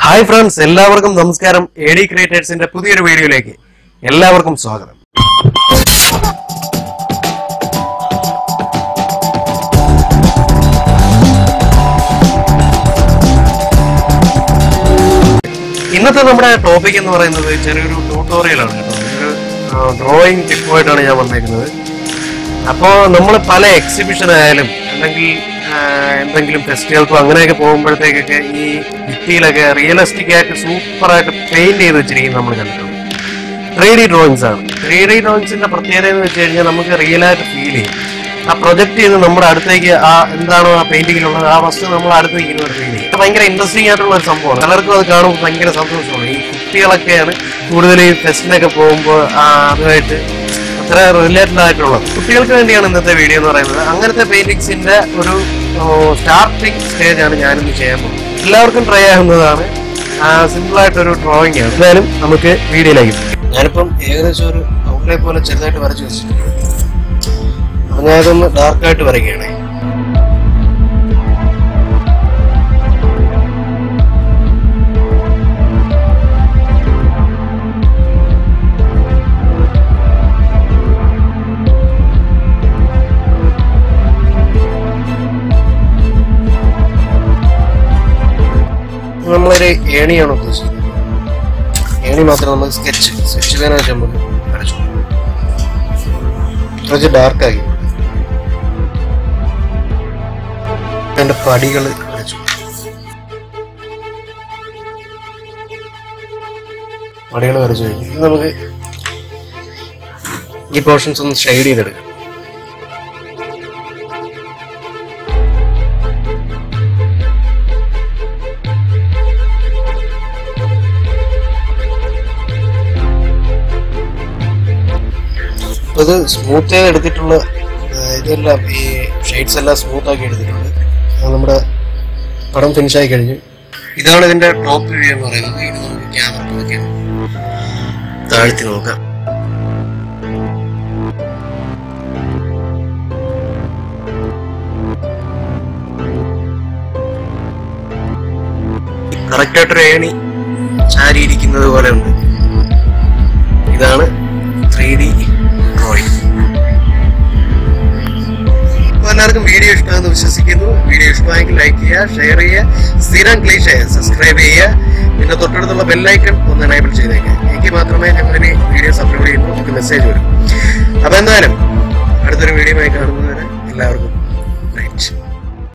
Hi friends എല്ലാവർക്കും നമസ്കാരം A D ക്രിയേറ്റേഴ്സിന്റെ പുതിയൊരു വീഡിയോയിലേക്ക് എല്ലാവർക്കും സ്വാഗതം ഇന്നത്തെ നമ്മുടെ ടോപ്പിക് എന്ന് പറയുന്നത് ചെറിയൊരു ട്യൂട്ടോറിയലാണ് കേട്ടോ ഒരു ഡ്രോയിങ് ടിപ്പുമായിട്ടാണ് ഞാൻ വന്നേക്കുന്നത് അപ്പോൾ നമ്മൾ പല എക്സിബിഷൻ ആയാലും അല്ലെങ്കിൽ ആ, എന്തെങ്കിലും ഫെസ്റ്റിവൽക്കോ അങ്ങനെയൊക്കെ പോകുമ്പോഴത്തേക്കൊക്കെ ഈ ഭിത്തിയിലൊക്കെ റിയലിസ്റ്റിക് ആയിട്ട് സൂപ്പറായിട്ട് പെയിന്റ് ചെയ്ത് വെച്ചിരിക്കുന്നത് നമ്മൾ കണ്ടിട്ടുണ്ട് ത്രീ ഡി ഡ്രോയിങ്സ് ആണ് ത്രീ ഡി ഡ്രോയിങ്സിന്റെ പ്രത്യേകത എന്ന് വെച്ച് കഴിഞ്ഞാൽ നമുക്ക് റിയൽ ആയിട്ട് ഫീൽ ചെയ്യും ആ പ്രൊജക്ട് ചെയ്ത് നമ്മുടെ അടുത്തേക്ക് ആ എന്താണോ ആ പെയിന്റിങ്ങിലുള്ളത് ആ വസ്തു നമ്മൾ അടുത്ത് നിൽക്കുന്ന ഒരു ഫീൽ ചെയ്യും ഇത് ഭയങ്കര ഇൻട്രസ്റ്റിംഗ് ആയിട്ടുള്ള ഒരു സംഭവമാണ് പലർക്കും അത് കാണുമ്പോൾ ഭയങ്കര സന്തോഷമാണ് ഈ കുട്ടികളൊക്കെയാണ് കൂടുതൽ ഈ ഫെസ്റ്റിനൊക്കെ പോകുമ്പോൾ അതുമായിട്ട് അത്ര റിലേറ്റഡ് ആയിട്ടുള്ളത് കുട്ടികൾക്ക് വേണ്ടിയാണ് ഇന്നത്തെ വീഡിയോ എന്ന് പറയുന്നത് അങ്ങനത്തെ പെയിന്റിങ്സിന്റെ ഒരു സ്റ്റാർട്ടിങ് സ്റ്റേജ് ആണ് ഞാനിന്ന് ചെയ്യാൻ പോകുന്നത് എല്ലാവർക്കും ട്രൈ ആവുന്നതാണ് സിമ്പിൾ ആയിട്ടൊരു ഡ്രോയിങ് ആണ് എന്തായാലും നമുക്ക് വീഡിയോയിലേക്ക് പോകാം. ഞാനിപ്പം ഏകദേശം ഒരു ഔട്ട്ലൈൻ പോലെ ചെറുതായിട്ട് വരച്ചു വെച്ചിട്ടുണ്ട് അപ്പൊ ഞാൻ ഇതൊന്ന് ഡാർക്കായിട്ട് വരയ്ക്കുകയാണ് നമ്മളൊരു ഏണിയാണ് ഉദ്ദേശിക്കുന്നത് ഏണി മാത്രം നമ്മൾ സ്കെച്ച് സ്കെച്ച് പേന വെച്ച് നമുക്ക് വരച്ചു കുറച്ച് ഡാർക്കാക്കി അതിന്റെ പടികൾ വരച്ചു പടികൾ വരച്ചു കഴിഞ്ഞു ഇനി നമുക്ക് ഈ പോർഷൻസ് ഒന്ന് ഷെയ്ഡ് ചെയ്തെടുക്കാം അപ്പൊ ഇത് സ്മൂത്ത് ചെയ്ത് എടുത്തിട്ടുള്ള ആ, ഇതെല്ലാം ഈ ഷെയ്ഡ്സ് എല്ലാം സ്മൂത്ത് ആക്കി എടുത്തിട്ടുണ്ട് അത് നമ്മുടെ പടം ഫിനിഷ് ആയി കഴിഞ്ഞു ഇതാണ് ഇതിന്റെ ടോപ്പ് വ്യൂ എന്ന് പറയുന്നത് ഇത് നമുക്ക് ക്യാമറ പതുക്കെ താഴ്ത്തി നോക്കാം കറക്റ്റായിട്ടൊരു ഏണി ചാരിയിരിക്കുന്നത് പോലെ ഉണ്ട് ഇതാണ് ത്രീ ഡി ഡ്രോയിങ് അപ്പോൾ എല്ലാവർക്കും വീഡിയോ ഇഷ്ടമാണെന്ന് വിശ്വസിക്കുന്നു വീഡിയോ ഇഷ്ടമായെങ്കിൽ ലൈക്ക് ചെയ്യുക ഷെയർ ചെയ്യുക സ്ഥിരം ക്ലീഷ് സബ്സ്ക്രൈബ് ചെയ്യുക പിന്നെ തൊട്ടടുത്തുള്ള ബെല്ലൈക്കൺ ഒന്ന് എനേബിൾ ചെയ്തേക്കുക എനിക്ക് മാത്രമേ ഞങ്ങളിനി വീഡിയോസ് അപ്ലോഡ് ചെയ്യുമ്പോൾ നമുക്ക് മെസ്സേജ് വരും അപ്പോൾ എന്തായാലും അടുത്തൊരു വീഡിയോ ആയി കാണുന്നതുവരെ എല്ലാവർക്കും